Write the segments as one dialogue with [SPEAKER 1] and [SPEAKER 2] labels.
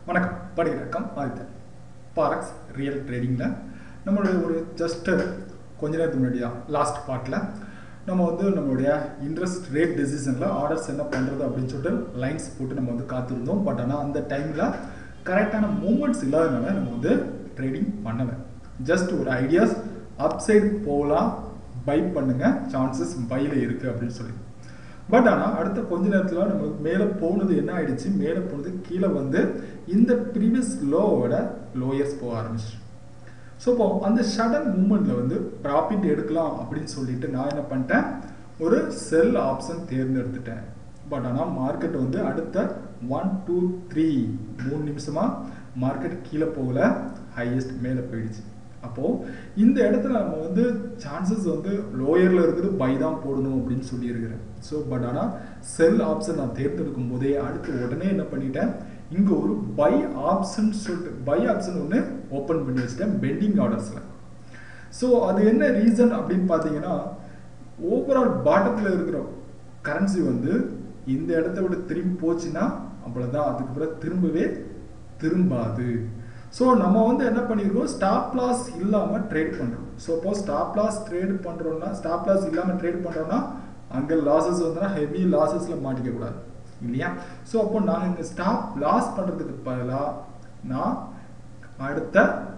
[SPEAKER 1] வணக்கம் படிக்கிறக்கம் ஆதித்தன் பாரக்ஸ் ரியல் ட்ரேடிங்கில் நம்மளுடைய ஒரு ஜஸ்ட்டு கொஞ்ச நேரத்துக்கு முன்னாடி தான் லாஸ்ட் பார்ட்டில் நம்ம வந்து நம்மளுடைய இன்ட்ரெஸ்ட் ரேட் டெசிஷனில் ஆர்டர்ஸ் என்ன பண்ணுறது அப்படின்னு சொல்லிட்டு லைன்ஸ் போட்டு நம்ம வந்து காத்திருந்தோம் பட் ஆனால் அந்த டைமில் கரெக்டான மூமெண்ட்ஸ் இல்லாதனால நம்ம வந்து ட்ரேடிங் பண்ணலை ஜஸ்ட் ஒரு ஐடியாஸ் அப் சைடு போகலாம் பை பண்ணுங்க சான்சஸ் பையில் இருக்குது அப்படின்னு சொல்லி பட் ஆனால் அடுத்த கொஞ்ச நேரத்தில் நம்ம மேலே போனது என்ன ஆயிடுச்சு மேலே போனது கீழே வந்து இந்த ப்ரீவியஸ் லோவோட லோயர்ஸ் போக ஆரம்பிச்சு ஸோ இப்போ அந்த சடன் மூமெண்ட்டில் வந்து ப்ராஃபிட் எடுக்கலாம் அப்படின்னு சொல்லிட்டு நான் என்ன பண்ணிட்டேன் ஒரு செல் ஆப்ஷன் தேர்ந்தெடுத்துட்டேன் பட் ஆனால் மார்க்கெட் வந்து அடுத்த ஒன் டூ த்ரீ மூணு நிமிஷமாக மார்க்கெட் கீழே போகல ஹையஸ்ட் மேலே போயிடுச்சு அப்போது இந்த இடத்துல நம்ம வந்து சான்சஸ் வந்து லோயரில் இருக்குது பை தான் போடணும் அப்படின்னு சொல்லியிருக்கிறேன் ஸோ பட் ஆனால் செல் ஆப்ஷன் நான் தேர்ந்தெடுக்கும் போதே அடுத்து உடனே என்ன பண்ணிட்டேன் இங்கே ஒரு பை ஆப்ஷன் சொல்லிட்டு பை ஆப்ஷன் ஒன்று ஓப்பன் பண்ணி வச்சுட்டேன் பெண்டிங் ஆர்டர்ஸில் ஸோ அது என்ன ரீசன் அப்படின்னு பார்த்தீங்கன்னா ஓவரால் பாட்டத்தில் இருக்கிற கரன்சி வந்து இந்த இடத்த விட திரும்பி போச்சுன்னா அவ்வளோதான் அதுக்கு பிறகு திரும்பவே திரும்பாது ஸோ நம்ம வந்து என்ன பண்ணியிருக்கோம் ஸ்டாப் லாஸ் இல்லாமல் ட்ரேட் பண்ணுறோம் ஸோ இப்போ ஸ்டாப் லாஸ் ட்ரேட் பண்ணுறோம்னா ஸ்டாப் லாஸ் இல்லாமல் ட்ரேட் பண்ணுறோம்னா அங்கே லாசஸ் வந்துன்னா ஹெவி லாசஸில் மாட்டிக்க கூடாது இல்லையா ஸோ அப்போ நான் இங்கே ஸ்டாப் லாஸ் பண்ணுறதுக்கு பதிலாக நான் அடுத்த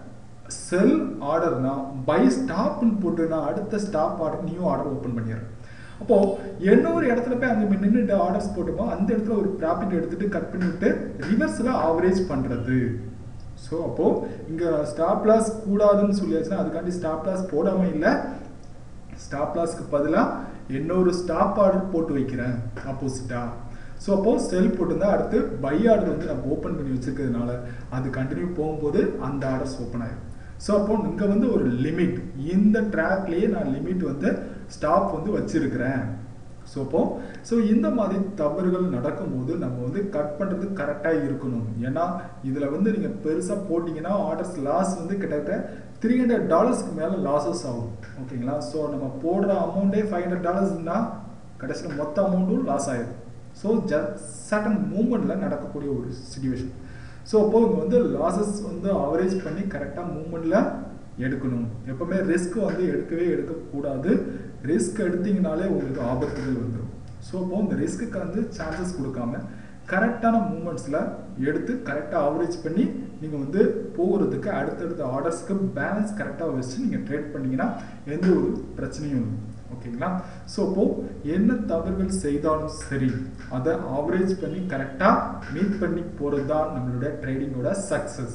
[SPEAKER 1] செல் ஆர்டர்னா பை ஸ்டாப்னு போட்டு நான் அடுத்த stop order new order open பண்ணிடுறேன் அப்போ என்ன ஒரு இடத்துல போய் அங்கே நின்றுட்டு ஆர்டர்ஸ் போட்டுமோ அந்த இடத்துல ஒரு ப்ராஃபிட் எடுத்துட்டு கட் பண்ணி விட்டு ரிவர்ஸில் ஆவரேஜ் பண்ணுறது ஸோ அப்போது இங்கே ஸ்டாப் லாஸ் கூடாதுன்னு சொல்லியாச்சுன்னா அதுக்காண்டி ஸ்டாப் லாஸ் போடாமல் இல்லை ஸ்டாப் லாஸ்க்கு பதிலாக இன்னொரு ஸ்டாப் ஆர்டர் போட்டு வைக்கிறேன் ஆப்போசிட்டாக ஸோ அப்போது செல் போட்டிருந்தா அடுத்து பை ஆர்டர் வந்து நம்ம ஓப்பன் பண்ணி வச்சுருக்கிறதுனால அது கண்டினியூ போகும்போது அந்த ஆர்டர்ஸ் ஓப்பன் ஆயிடும் ஸோ அப்போ இங்கே வந்து ஒரு லிமிட் இந்த ட்ராக்லேயே நான் லிமிட் வந்து ஸ்டாப் வந்து வச்சிருக்கிறேன் ஸோ அப்போ ஸோ இந்த மாதிரி தவறுகள் நடக்கும்போது நம்ம வந்து கட் பண்ணுறது கரெக்டாக இருக்கணும் ஏன்னா இதில் வந்து நீங்கள் பெருசாக போட்டிங்கன்னா ஆர்டர்ஸ் லாஸ் வந்து கிட்டத்தட்ட த்ரீ ஹண்ட்ரட் டாலர்ஸ்க்கு மேலே லாஸஸ் ஆகும் ஓகேங்களா ஸோ நம்ம போடுற அமௌண்ட்டே ஃபைவ் ஹண்ட்ரட் டாலர்ஸ்னா கடைசியில் மொத்த அமௌண்ட்டும் லாஸ் ஆயிடும் ஸோ ஜ சடன் மூமெண்ட்டில் நடக்கக்கூடிய ஒரு சுச்சுவேஷன் ஸோ அப்போ இங்கே வந்து லாசஸ் வந்து அவரேஜ் பண்ணி கரெக்டாக மூமெண்ட்டில் எடுக்கணும் எப்பவுமே ரிஸ்க் வந்து எடுக்கவே எடுக்கக்கூடாது ரிஸ்க் எடுத்தீங்கனாலே உங்களுக்கு ஆபத்துகள் வந்துடும் ஸோ அப்போ இந்த ரிஸ்க்கு வந்து சான்சஸ் கொடுக்காம கரெக்டான மூமெண்ட்ஸில் எடுத்து கரெக்டாக ஆவரேஜ் பண்ணி நீங்கள் வந்து போகிறதுக்கு அடுத்தடுத்த ஆர்டர்ஸ்க்கு பேலன்ஸ் கரெக்டாக வச்சு நீங்கள் ட்ரேட் பண்ணிங்கன்னா எந்த ஒரு பிரச்சனையும் இல்லை ஓகேங்களா ஸோ அப்போ என்ன தவறுகள் செய்தாலும் சரி அதை ஆவரேஜ் பண்ணி கரெக்டாக மீட் பண்ணி போகிறது தான் நம்மளோட ட்ரேடிங்கோட சக்ஸஸ்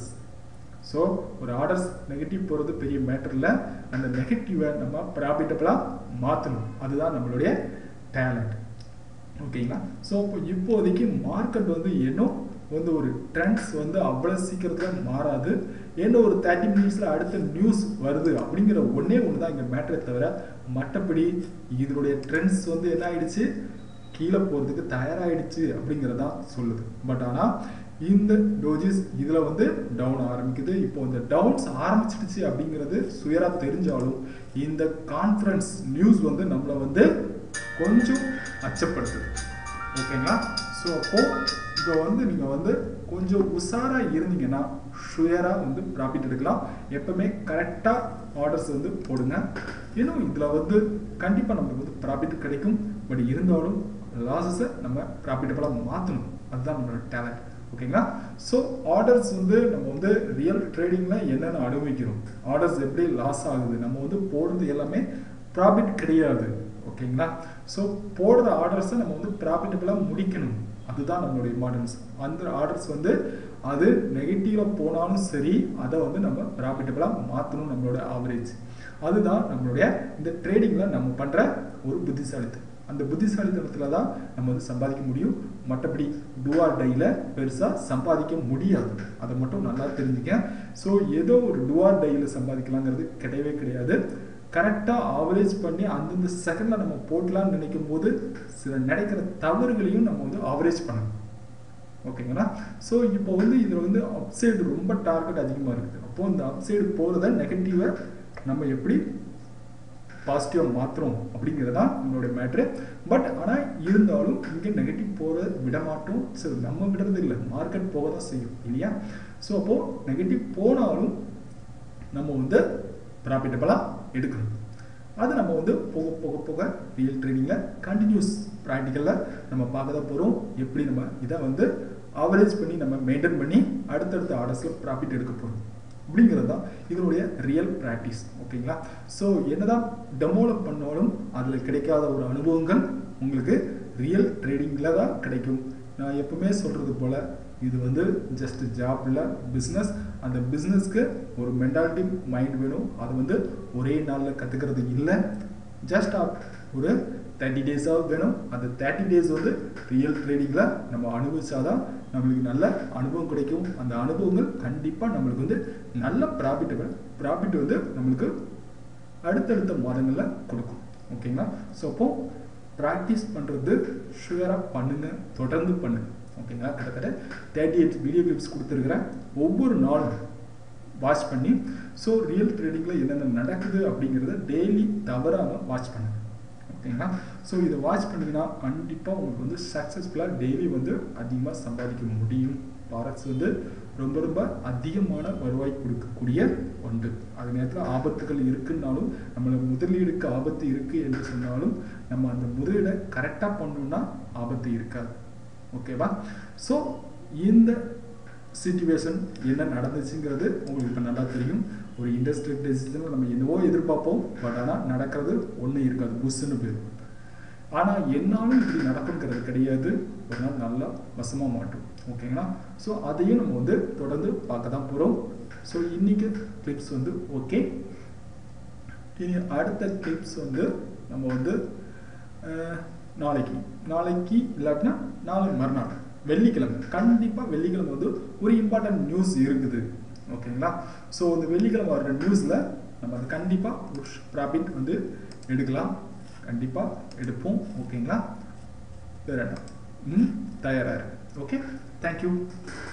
[SPEAKER 1] ஸோ ஒரு ஆர்டர்ஸ் நெகட்டிவ் போகிறது பெரிய மேட்டரில் அந்த நெகட்டிவை நம்ம ப்ராஃபிட்டபிளாக மாற்றணும் அதுதான் நம்மளுடைய டேலண்ட் ஓகேங்களா ஸோ இப்போ இப்போதைக்கு மார்க்கெட் வந்து இன்னும் வந்து ஒரு ட்ரெண்ட்ஸ் வந்து அவ்வளோ சீக்கிரத்தில் மாறாது என்ன ஒரு தேர்ட்டி மினிட்ஸில் அடுத்த நியூஸ் வருது அப்படிங்கிற ஒன்றே ஒன்று தான் இங்கே மேட்டரை தவிர மற்றபடி இதனுடைய ட்ரெண்ட்ஸ் வந்து என்ன ஆயிடுச்சு கீழே போகிறதுக்கு தயாராகிடுச்சு அப்படிங்கிறதா சொல்லுது பட் ஆனால் இந்த டோஜிஸ் இதில் வந்து டவுன் ஆரம்பிக்குது இப்போ இந்த டவுன்ஸ் ஆரம்பிச்சிடுச்சு அப்படிங்கிறது சுயராக தெரிஞ்சாலும் இந்த கான்ஃபரன்ஸ் நியூஸ் வந்து நம்மளை வந்து கொஞ்சம் அச்சப்படுத்துது ஓகேங்களா ஸோ அப்போது இப்போ வந்து நீங்கள் வந்து கொஞ்சம் உஷாராக இருந்தீங்கன்னா ஷுயராக வந்து ப்ராஃபிட் எடுக்கலாம் எப்பவுமே கரெக்டாக ஆர்டர்ஸ் வந்து போடுங்க இன்னும் இதில் வந்து கண்டிப்பாக நமக்கு வந்து ப்ராஃபிட் கிடைக்கும் பட் இருந்தாலும் லாஸஸை நம்ம ப்ராஃபிட்டபுளாக மாற்றணும் அதுதான் நம்மளோட டேலண்ட் ஓகேங்களா ஸோ ஆர்டர்ஸ் வந்து நம்ம வந்து ரியல் ட்ரேடிங்கில் என்னென்ன அனுபவிக்கிறோம் ஆர்டர்ஸ் எப்படி லாஸ் ஆகுது நம்ம வந்து போடுறது எல்லாமே ப்ராஃபிட் கிடையாது ஓகேங்களா ஸோ போடுற ஆர்டர்ஸை நம்ம வந்து ப்ராஃபிட்டபுளாக முடிக்கணும் அதுதான் நம்மளுடைய இம்பார்ட்டன்ஸ் அந்த ஆர்டர்ஸ் வந்து அது நெகட்டிவாக போனாலும் சரி அதை வந்து நம்ம ப்ராஃபிட்டபுளாக மாற்றணும் நம்மளோட ஆவரேஜ் அதுதான் நம்மளுடைய இந்த ட்ரேடிங்கில் நம்ம பண்ணுற ஒரு புத்திசாலித்தனம் அந்த புத்திசாலித்தனத்தில் தான் நம்ம வந்து சம்பாதிக்க முடியும் மற்றபடி டுவார் டையில் பெருசாக சம்பாதிக்க முடியாது அதை மட்டும் நல்லா தெரிஞ்சுக்க ஸோ ஏதோ ஒரு டுவார் டையில் சம்பாதிக்கலாங்கிறது கிடையவே கிடையாது கரெக்டாக ஆவரேஜ் பண்ணி அந்தந்த செகண்டில் நம்ம போட்டலாம்னு நினைக்கும் போது சில நடக்கிற தவறுகளையும் நம்ம வந்து ஆவரேஜ் பண்ணணும் ஓகேங்களா ஸோ இப்போ வந்து இதில் வந்து அப்சைடு ரொம்ப டார்கெட் அதிகமாக இருக்குது அப்போது இந்த அப்சைடு போகிறத நெகட்டிவை நம்ம எப்படி பாசிட்டிவாக மாற்றுறோம் அப்படிங்கிறது தான் நம்மளுடைய மேட்ரு பட் ஆனால் இருந்தாலும் இங்கே நெகட்டிவ் போகிற விட மாட்டோம் ஸோ நம்ம விடுறது இல்லை மார்க்கெட் போக தான் செய்யும் இல்லையா ஸோ அப்போது நெகட்டிவ் போனாலும் நம்ம வந்து ப்ராஃபிட்டபிளாக எடுக்கணும் அது நம்ம வந்து போக போக போக ரியல் ட்ரேடிங்கில் கண்டினியூஸ் ப்ராக்டிக்கலில் நம்ம பார்க்க தான் போகிறோம் எப்படி நம்ம இதை வந்து ஆவரேஜ் பண்ணி நம்ம மெயின்டைன் பண்ணி அடுத்தடுத்த ஆர்டர்ஸில் ப்ராஃபிட் எடுக்க போகிறோம் அப்படிங்கிறது தான் இதனுடைய ரியல் ப்ராக்டிஸ் ஓகேங்களா ஸோ என்னதான் டெமோவில் பண்ணாலும் அதில் கிடைக்காத ஒரு அனுபவங்கள் உங்களுக்கு ரியல் ட்ரேடிங்கில் தான் கிடைக்கும் நான் எப்பவுமே சொல்கிறது போல் இது வந்து ஜஸ்ட் ஜாப் இல்லை பிஸ்னஸ் அந்த பிஸ்னஸ்க்கு ஒரு மென்டாலிட்டி மைண்ட் வேணும் அது வந்து ஒரே நாளில் கற்றுக்கிறது இல்லை ஜஸ்ட் ஒரு தேர்ட்டி டேஸாக வேணும் அந்த தேர்ட்டி டேஸ் வந்து ரியல் ட்ரேடிங்கில் நம்ம அனுபவிச்சாதான் நம்மளுக்கு நல்ல அனுபவம் கிடைக்கும் அந்த அனுபவங்கள் கண்டிப்பாக நம்மளுக்கு வந்து நல்ல ப்ராஃபிட் ப்ராஃபிட் வந்து நம்மளுக்கு அடுத்தடுத்த மாதங்களில் கொடுக்கும் ஓகேங்களா ஸோ அப்போ ப்ராக்டிஸ் பண்ணுறது ஷுவராக பண்ணுங்க தொடர்ந்து பண்ணுங்க ஓகேங்களா கிட்டத்தட்ட தேர்ட்டி எயிட் வீடியோ கிளிப்ஸ் கொடுத்துருக்குறேன் ஒவ்வொரு நாளும் வாட்ச் பண்ணி ஸோ ரியல் ட்ரேடிங்கில் என்னென்ன நடக்குது அப்படிங்கிறத டெய்லி தவறாமல் வாட்ச் பண்ணுங்க ஓகேங்களா ஸோ இதை வாட்ச் பண்ணிங்கன்னா கண்டிப்பாக உங்களுக்கு வந்து சக்ஸஸ்ஃபுல்லாக டெய்லி வந்து அதிகமாக சம்பாதிக்க முடியும் பாரக்ஸ் வந்து ரொம்ப ரொம்ப அதிகமான வருவாய் கொடுக்கக்கூடிய ஒன்று அது நேரத்தில் ஆபத்துகள் இருக்குன்னாலும் நம்மளை முதலீடுக்கு ஆபத்து இருக்குது என்று சொன்னாலும் நம்ம அந்த முதலீடை கரெக்டாக பண்ணோம்னா ஆபத்து இருக்காது ஓகேவா ஸோ இந்த சுச்சுவேஷன் என்ன நடந்துச்சுங்கிறது உங்களுக்கு இப்போ நல்லா தெரியும் ஒரு இண்டஸ்ட்ரி டெசிஷனில் நம்ம என்னவோ எதிர்பார்ப்போம் பட் ஆனால் நடக்கிறது ஒன்றும் இருக்காது புஷ்ஷுன்னு போயிடும் ஆனால் என்னாலும் இப்படி நடக்குங்கிறது கிடையாது ஒரு நாள் நல்லா வசமாக மாட்டோம் ஓகேங்களா ஸோ அதையும் நம்ம வந்து தொடர்ந்து பார்க்க தான் போகிறோம் ஸோ இன்னைக்கு கிளிப்ஸ் வந்து ஓகே இனி அடுத்த கிளிப்ஸ் வந்து நம்ம வந்து நாளைக்கு நாளைக்கு இல்லாட்டினா நாளை மறுநாள் வெள்ளிக்கிழமை கண்டிப்பாக வெள்ளிக்கிழமை வந்து ஒரு இம்பார்ட்டன்ட் நியூஸ் இருக்குது ஓகேங்களா ஸோ இந்த வெள்ளிக்கிழமை வர்ற நியூஸில் நம்ம அது கண்டிப்பாக ஒரு ப்ராஃபிட் வந்து எடுக்கலாம் கண்டிப்பாக எடுப்போம் ஓகேங்களா வேற என்ன ம் தயாராக இருக்கு ஓகே தேங்க்யூ